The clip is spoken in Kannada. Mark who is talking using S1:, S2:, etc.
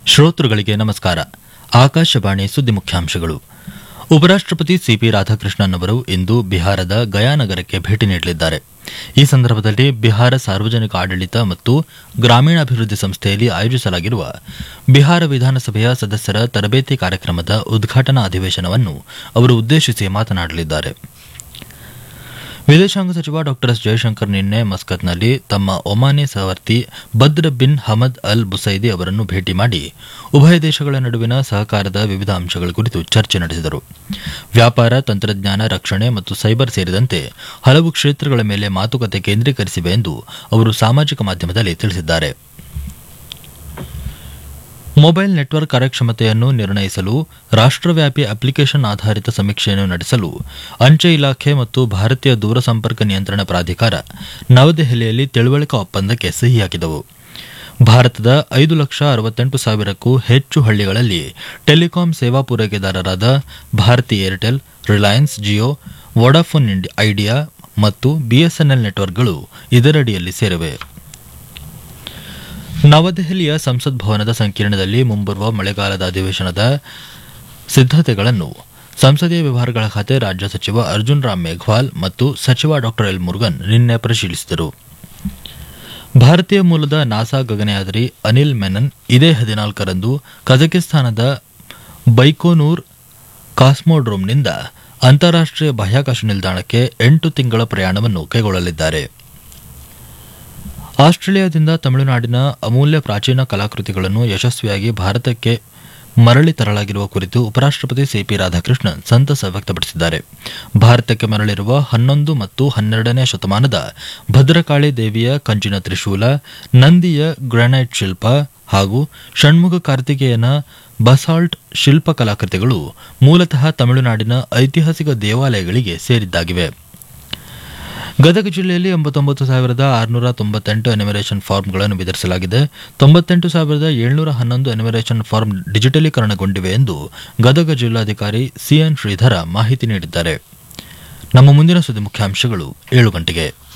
S1: ಶ್ರೋತೃಗಳಿಗೆ ನಮಸ್ಕಾರ ಆಕಾಶವಾಣಿ ಸುದ್ದಿ ಮುಖ್ಯಾಂಶಗಳು ಉಪರಾಷ್ಟಪತಿ ಸಿಪಿ ರಾಧಾಕೃಷ್ಣನ್ ಅವರು ಇಂದು ಬಿಹಾರದ ಗಯಾ ನಗರಕ್ಕೆ ಭೇಟಿ ನೀಡಲಿದ್ದಾರೆ ಈ ಸಂದರ್ಭದಲ್ಲಿ ಬಿಹಾರ ಸಾರ್ವಜನಿಕ ಆಡಳಿತ ಮತ್ತು ಗ್ರಾಮೀಣಾಭಿವೃದ್ಧಿ ಸಂಸ್ಥೆಯಲ್ಲಿ ಆಯೋಜಿಸಲಾಗಿರುವ ಬಿಹಾರ ವಿಧಾನಸಭೆಯ ಸದಸ್ಯರ ತರಬೇತಿ ಕಾರ್ಯಕ್ರಮದ ಉದ್ಘಾಟನಾ ಅಧಿವೇಶನವನ್ನು ಅವರು ಉದ್ದೇಶಿಸಿ ಮಾತನಾಡಲಿದ್ದಾರೆ ವಿದೇಶಾಂಗ ಸಚಿವ ಡಾ ಎಸ್ ಜಯಶಂಕರ್ ನಿನ್ನೆ ಮಸ್ಕತ್ನಲ್ಲಿ ತಮ್ಮ ಒಮಾನಿ ಸಹವರ್ತಿ ಬದ್ರ್ ಬಿನ್ ಹಮದ್ ಅಲ್ ಬುಸೈದಿ ಅವರನ್ನು ಭೇಟಿ ಮಾಡಿ ಉಭಯ ದೇಶಗಳ ನಡುವಿನ ಸಹಕಾರದ ವಿವಿಧ ಅಂಶಗಳ ಕುರಿತು ಚರ್ಚೆ ನಡೆಸಿದರು ವ್ಯಾಪಾರ ತಂತ್ರಜ್ಞಾನ ರಕ್ಷಣೆ ಮತ್ತು ಸೈಬರ್ ಸೇರಿದಂತೆ ಹಲವು ಕ್ಷೇತ್ರಗಳ ಮೇಲೆ ಮಾತುಕತೆ ಕೇಂದ್ರೀಕರಿಸಿವೆ ಎಂದು ಅವರು ಸಾಮಾಜಿಕ ಮಾಧ್ಯಮದಲ್ಲಿ ತಿಳಿಸಿದ್ದಾರೆ ಮೊಬೈಲ್ ನೆಟ್ವರ್ಕ್ ಕಾರ್ಯಕ್ಷಮತೆಯನ್ನು ನಿರ್ಣಯಿಸಲು ರಾಷ್ಟವ್ಯಾಪಿ ಅಪ್ಲಿಕೇಶನ್ ಆಧಾರಿತ ಸಮೀಕ್ಷೆಯನ್ನು ನಡೆಸಲು ಅಂಚೆ ಇಲಾಖೆ ಮತ್ತು ಭಾರತೀಯ ದೂರಸಂಪರ್ಕ ನಿಯಂತ್ರಣ ಪ್ರಾಧಿಕಾರ ನವದೆಹಲಿಯಲ್ಲಿ ತಿಳುವಳಿಕಾ ಒಪ್ಪಂದಕ್ಕೆ ಸಹಿ ಹಾಕಿದವು ಭಾರತದ ಐದು ಲಕ್ಷ ಅರವತ್ತೆಂಟು ಸಾವಿರಕ್ಕೂ ಹೆಚ್ಚು ಹಳ್ಳಿಗಳಲ್ಲಿ ಟೆಲಿಕಾಂ ಸೇವಾ ಪೂರೈಕೆದಾರರಾದ Bharti Airtel Reliance Jio Vodafone Idea ಮತ್ತು ಬಿಎಸ್ಎನ್ಎಲ್ ನೆಟ್ವರ್ಕ್ಗಳು ಇದರಡಿಯಲ್ಲಿ ಸೇರಿವೆ ನವದೆಹಲಿಯ ಸಂಸತ್ ಭವನದ ಸಂಕೀರ್ಣದಲ್ಲಿ ಮುಂಬರುವ ಮಳೆಗಾಲದ ಅಧಿವೇಶನದ ಸಿದ್ದತೆಗಳನ್ನು ಸಂಸದೀಯ ವ್ಯವಹಾರಗಳ ಖಾತೆ ರಾಜ್ಯ ಸಚಿವ ಅರ್ಜುನ್ ರಾಮ್ ಮೇಘ್ವಾಲ್ ಮತ್ತು ಸಚಿವ ಡಾ ಎಲ್ ಮುರುಗನ್ ನಿನ್ನೆ ಪರಿಶೀಲಿಸಿದರು ಭಾರತೀಯ ಮೂಲದ ನಾಸಾ ಗಗನಯಾತ್ರಿ ಅನಿಲ್ ಮೆನನ್ ಇದೇ ಹದಿನಾಲ್ಕರಂದು ಕಜಕಿಸ್ತಾನದ ಬೈಕೋನೂರ್ ಕಾಸ್ಮೋಡ್ರೋಮ್ನಿಂದ ಅಂತಾರಾಷ್ಟೀಯ ಬಾಹ್ಯಾಕಾಶ ನಿಲ್ದಾಣಕ್ಕೆ ಎಂಟು ತಿಂಗಳ ಪ್ರಯಾಣವನ್ನು ಕೈಗೊಳ್ಳಲಿದ್ದಾರೆ ಆಸ್ಟ್ರೇಲಿಯಾದಿಂದ ತಮಿಳುನಾಡಿನ ಅಮೂಲ್ಯ ಪ್ರಾಚೀನ ಕಲಾಕೃತಿಗಳನ್ನು ಯಶಸ್ವಿಯಾಗಿ ಭಾರತಕ್ಕೆ ಮರಳಿ ತರಲಾಗಿರುವ ಕುರಿತು ಉಪರಾಷ್ಟಪತಿ ಸಿಪಿ ರಾಧಾಕೃಷ್ಣನ್ ಸಂತಸ ವ್ಯಕ್ತಪಡಿಸಿದ್ದಾರೆ ಭಾರತಕ್ಕೆ ಮರಳಿರುವ ಹನ್ನೊಂದು ಮತ್ತು ಹನ್ನೆರಡನೇ ಶತಮಾನದ ಭದ್ರಕಾಳಿ ದೇವಿಯ ಕಂಚಿನ ತ್ರಿಶೂಲ ನಂದಿಯ ಗ್ರಾನೈಟ್ ಶಿಲ್ಪ ಹಾಗೂ ಷಣ್ಮುಖ ಕಾರ್ತಿಕೇಯನ ಬಸಾಲ್ಟ್ ಶಿಲ್ಪ ಕಲಾಕೃತಿಗಳು ಮೂಲತಃ ತಮಿಳುನಾಡಿನ ಐತಿಹಾಸಿಕ ದೇವಾಲಯಗಳಿಗೆ ಸೇರಿದ್ದಾಗಿವೆ ಗದಗ ಜಿಲ್ಲೆಯಲ್ಲಿ ಎಂಬತ್ತೊಂಬತ್ತು ಸಾವಿರದ ಆರುನೂರ ತೊಂಬತ್ತೆಂಟು ಎನಿಮರೇಷನ್ ಫಾರ್ಮ್ಗಳನ್ನು ವಿತರಿಸಲಾಗಿದೆ ತೊಂಬತ್ತೆಂಟು ಸಾವಿರದ ಏಳ್ನೂರ ಹನ್ನೊಂದು ಎನಿಮರೇಷನ್ ಫಾರ್ಮ್ ಡಿಜಿಟಲೀಕರಣಗೊಂಡಿವೆ ಎಂದು ಗದಗ ಜಿಲ್ಲಾಧಿಕಾರಿ ಸಿಎನ್ ಶ್ರೀಧರ ಮಾಹಿತಿ ನೀಡಿದ್ದಾರೆ ನಮ್ಮ ಮುಂದಿನ ಸುದ್ದಿ ಮುಖ್ಯಾಂಶಗಳು ಏಳು ಗಂಟೆಗೆ